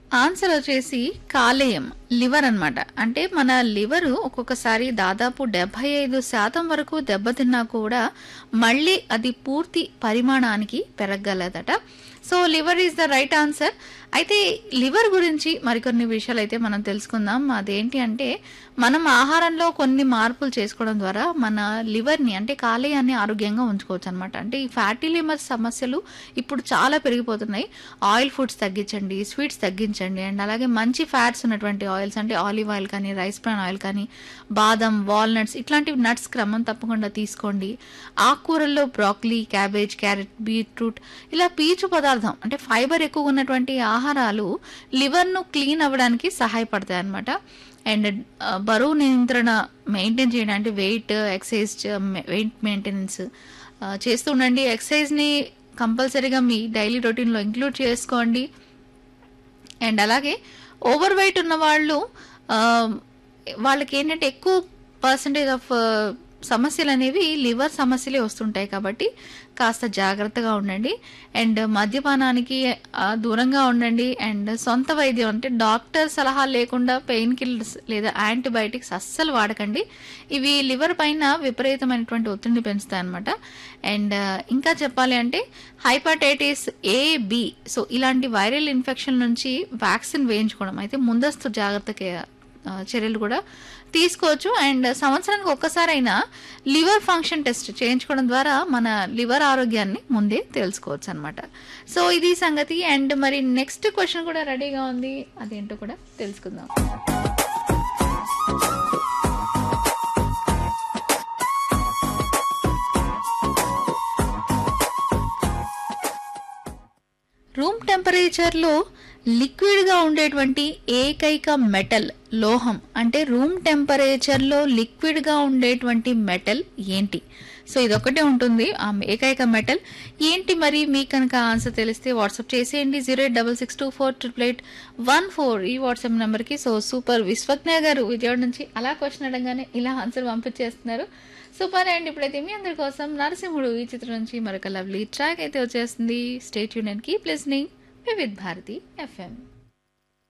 answer వచ్చేసి కాలేయం liver అన్నమాట అంటే మన లివర్ ఒక్కొక్కసారి దాదాపు డెబ్బై ఐదు శాతం వరకు దెబ్బతిన్నా కూడా మళ్ళీ అది పూర్తి పరిమాణానికి పెరగగలదట so liver is the right answer అయితే లివర్ గురించి మరికొన్ని విషయాలు అయితే మనం తెలుసుకుందాం అదేంటి అంటే మనం ఆహారంలో కొన్ని మార్పులు చేసుకోవడం ద్వారా మన లివర్ని అంటే కాలేయాన్ని ఆరోగ్యంగా ఉంచుకోవచ్చు అనమాట అంటే ఈ ఫ్యాటీ లివర్ సమస్యలు ఇప్పుడు చాలా పెరిగిపోతున్నాయి ఆయిల్ ఫుడ్స్ తగ్గించండి స్వీట్స్ తగ్గించండి అండ్ అలాగే మంచి ఫ్యాట్స్ ఉన్నటువంటి ఆయిల్స్ అంటే ఆలివ్ ఆయిల్ కానీ రైస్ బ్రాన్ ఆయిల్ కానీ బాదం వాల్నట్స్ ఇట్లాంటివి నట్స్ క్రమం తప్పకుండా తీసుకోండి ఆకుకూరల్లో బ్రాక్లీ క్యాబేజ్ క్యారెట్ బీట్రూట్ ఇలా పీచు పదార్థం అంటే ఫైబర్ ఎక్కువ ఉన్నటువంటి ఆహారాలు లివర్ను క్లీన్ అవ్వడానికి సహాయపడతాయి అన్నమాట అండ్ ఆ, బరువు నియంత్రణ మెయింటైన్ చేయడం అంటే వెయిట్ ఎక్సైజ్ వెయిట్ మెయింటెనెన్స్ చేస్తూ ఉండండి ఎక్సైజ్ని కంపల్సరీగా మీ డైలీ రొటీన్లో ఇంక్లూడ్ చేసుకోండి అండ్ అలాగే ఓవర్ వెయిట్ ఉన్న వాళ్ళు ఆ, వాళ్ళకి ఏంటంటే ఎక్కువ పర్సంటేజ్ ఆఫ్ సమస్యలు అనేవి లివర్ సమస్యలే వస్తుంటాయి కాబట్టి కాస్త జాగ్రత్తగా ఉండండి అండ్ మద్యపానానికి ఆ, దూరంగా ఉండండి అండ్ సొంత వైద్యం అంటే డాక్టర్ సలహా లేకుండా పెయిన్ కిల్లర్స్ లేదా యాంటీబయాటిక్స్ అస్సలు వాడకండి ఇవి లివర్ పైన విపరీతమైనటువంటి ఒత్తిడిని పెంచుతాయి అనమాట అండ్ ఇంకా చెప్పాలి అంటే హైపటైటిస్ ఏ బి సో ఇలాంటి వైరల్ ఇన్ఫెక్షన్ నుంచి వ్యాక్సిన్ వేయించుకోవడం అయితే ముందస్తు జాగ్రత్తకి ఆ, చర్యలు కూడా తీసుకోవచ్చు అండ్ సంవత్సరానికి ఒక్కసారైనా లివర్ ఫంక్షన్ టెస్ట్ చేయించుకోవడం ద్వారా మన లివర్ ఆరోగ్యాన్ని ముందే తెలుసుకోవచ్చు అనమాట సో ఇది సంగతి అండ్ మరి నెక్స్ట్ క్వశ్చన్ కూడా రెడీగా ఉంది అదేంటో కూడా తెలుసుకుందాం రూమ్ టెంపరేచర్లో లిక్విడ్గా ఉండేటువంటి ఏకైక మెటల్ లోహం అంటే రూమ్ టెంపరేచర్లో లిక్విడ్గా ఉండేటువంటి మెటల్ ఏంటి సో ఇదొక్కటే ఉంటుంది ఆ ఏకైక మెటల్ ఏంటి మరి మీకు కనుక ఆన్సర్ తెలిస్తే వాట్సాప్ చేసేయండి zero eight double six two four triple eight one four ఈ వాట్సాప్ నెంబర్కి సో సూపర్ విశ్వజ్ఞ గారు విజయవాడ నుంచి అలా క్వశ్చన్ అడగానే ఇలా ఆన్సర్ పంపించేస్తున్నారు సూపర్ అండ్ ఇప్పుడైతే మీ అందరి కోసం నరసింహుడు ఈ చిత్రం నుంచి మరొక లవ్లీ ట్రాక్ అయితే వచ్చేస్తుంది స్టేట్ యూనియన్ keep listening with Bharati FM